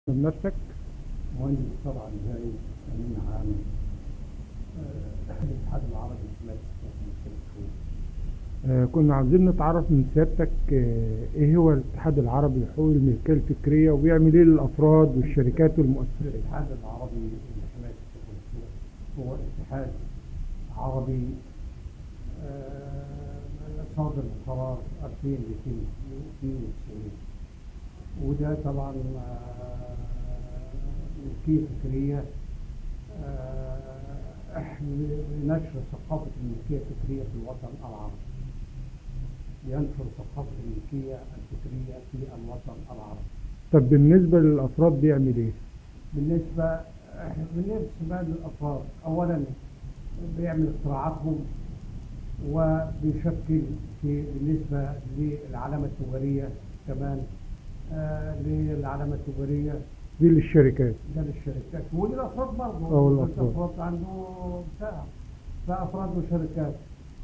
بنفسك مهندس طبعا زي امين عام آه، الاتحاد العربي للحمايه السياسيه آه، كنا عاوزين نتعرف من سيادتك آه، ايه هو الاتحاد العربي لحقوق الملكيه الفكريه وبيعمل ايه للافراد والشركات والمؤسسات الاتحاد العربي للحمايه السياسيه هو اتحاد عربي آه، صادر قرار 2292 وده طبعا آه، ملكيه فكريه آه، لنشر ثقافه الملكيه الفكريه في الوطن العربي ينشر ثقافه الملكيه الفكريه في الوطن العربي طب بالنسبه للافراد بيعمل ايه بالنسبة بالنسبة للأفراد أولا بيعمل اختراعاتهم وبيشكل في بالنسبة للعلامة التجارية كمان آه للعلامة التجارية دي للشركات ده للشركات وللأفراد برضه أو الأفراد. الأفراد عنده بتاع فأفراد وشركات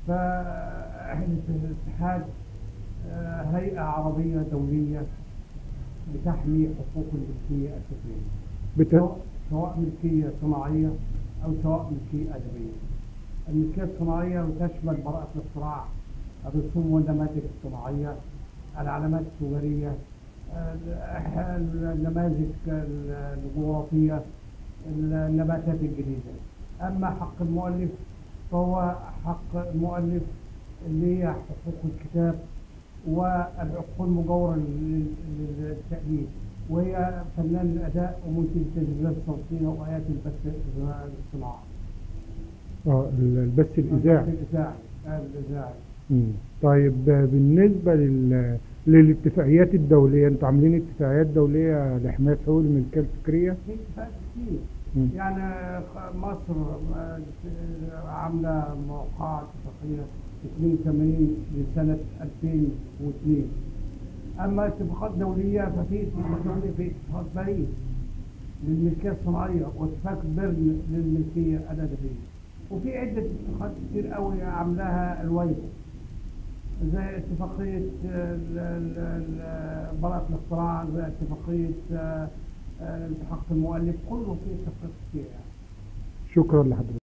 فالاتحاد آه، هيئة عربية دولية بتحمي حقوق الملكية الفكرية بت... سواء- سواء ملكية صناعية أو سواء ملكية أدبية. الملكية الصناعية وتشمل براءة الاختراع، الرسوم والنماذج الصناعية، العلامات التجارية، ال- النماذج الجغرافية، النباتات الجديدة. أما حق المؤلف فهو حق المؤلف اللي هي حقوق الكتاب والحقوق المجاورة لل- للتأليف وهي فنان الأداء ومنتج التسجيلات الصوتية وآيات البث الاصطناعي. اه البث الاذاعي الإذاعي الإذاعي. مم. طيب آه، بالنسبه لل... للاتفاقيات الدوليه انتوا عاملين اتفاقيات دوليه لحمايه حقوق الملكيه الفكريه في اتفاقات كتير. مم. يعني خ- مصر آه، عاملة موقعة اتفاقية 82 لسنة 2002 أما اتفاقات دولية ففي اتفاقات دولية في اتفاق باريس للملكية الصناعية واتفاق بيرن للملكية الأدبية وفي عدة اتفاقات كتير قوي عاملاها الويبو زي اتفاقية ال- ال- ال- براءة الاختراع زي اتفاقية آه، آه، حق المؤلف كله في اتفاقات كتير يعني شكرا لحضرتك